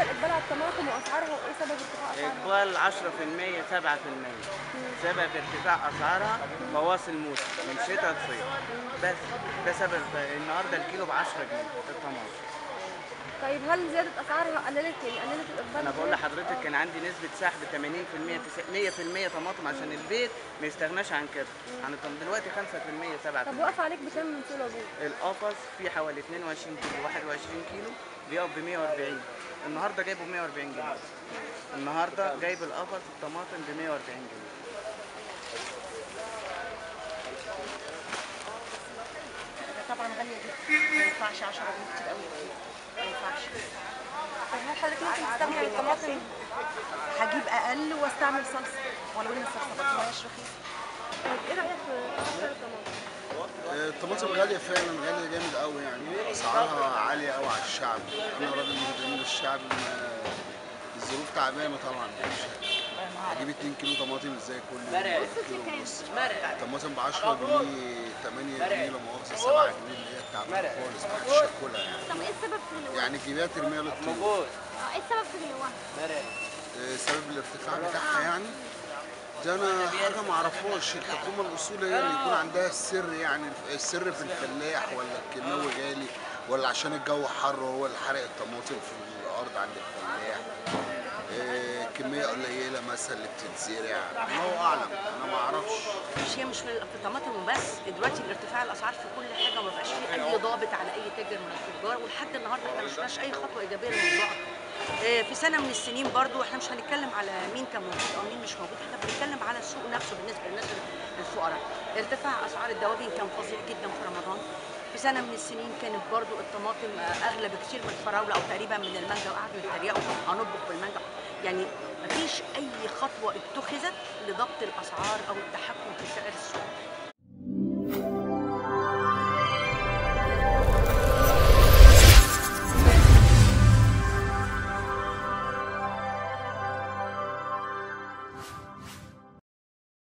حتى الاقبال على الطماطم واسعارها وايه سبب ارتفاع اسعارها؟ إقبال 10% 7% سبب ارتفاع أسعارها فواصل موسم من شتاء لصيف بس ده سبب النهارده الكيلو ب 10 جنيه الطماطم طيب هل زياده اسعارها قللت يعني قللت الاقبال؟ أنا بقول شوية؟ لحضرتك كان عندي نسبة سحب 80% 100% طماطم عشان البيت ما يستغناش عن كده عن الطماطم دلوقتي 5% 7% طب وقف عليك بكام من سوق العبور؟ القفص في حوالي 22 كيلو 21 كيلو بيقف ب 140 النهارده جايبه ب 140 جنيه النهارده جايب القفص الطماطم ب 140 جنيه طبعا غاليه جدا ما ينفعش 10 جنيه كتير قوي ما ينفعش طب هل حضرتك ممكن تستغني عن الطماطم؟ هجيب اقل واستعمل صلصه ولو ان الصلصه برضه مبقاش رخيصه طيب ايه رايك في اسعار الطماطم؟ الطماطم غالية فعلا غالية جامد قوي يعني أسعارها عالية قوي على الشعب أنا راجل من ضمن الشعب ما- الظروف تعبانة طبعا مش هجيب 2 كيلو طماطم ازاي كل يوم كيلو ونص الطماطم ب 10 جنيه 8 جنيه لا مؤاخذة 7 جنيه اللي هي التعبانة خالص ما حدش ياكلها يعني طب ايه السبب في غلوها؟ يعني تجيبيها ترميها للطيور موجود اه ايه السبب في غلوها؟ آه، سبب الارتفاع بتاعها يعني ده انا حاجه ما اعرفهاش الحكومه الاصول هي اللي يكون عندها السر يعني السر في الفلاح ولا الكيماوي غالي ولا عشان الجو حر هو اللي حرق الطماطم في الارض عند الفلاح آه، كميه قليله مثلا اللي بتتزرع الله اعلم انا ما اعرفش مش هي مش في في الطماطم وبس دلوقتي الارتفاع الاسعار في كل حاجه وما بقاش في اي ضابط على اي تاجر من التجار ولحد النهارده احنا ما شفناش اي خطوه ايجابيه للموضوع آه، في سنه من السنين برضو احنا مش هنتكلم على مين كان موجود او مين مش موجود احنا بنتكلم على السوق نفسه بالنسبه للناس الفقراء ارتفاع اسعار الدواجن كان فظيع جدا في رمضان في سنه من السنين كانت برضو الطماطم آه، اغلى بكتير من الفراوله او تقريبا من المانجا وقعدوا يتريقوا هنطبخ بالمانجا يعني مفيش اي خطوه اتخذت لضبط الاسعار او التحكم في سعر السوق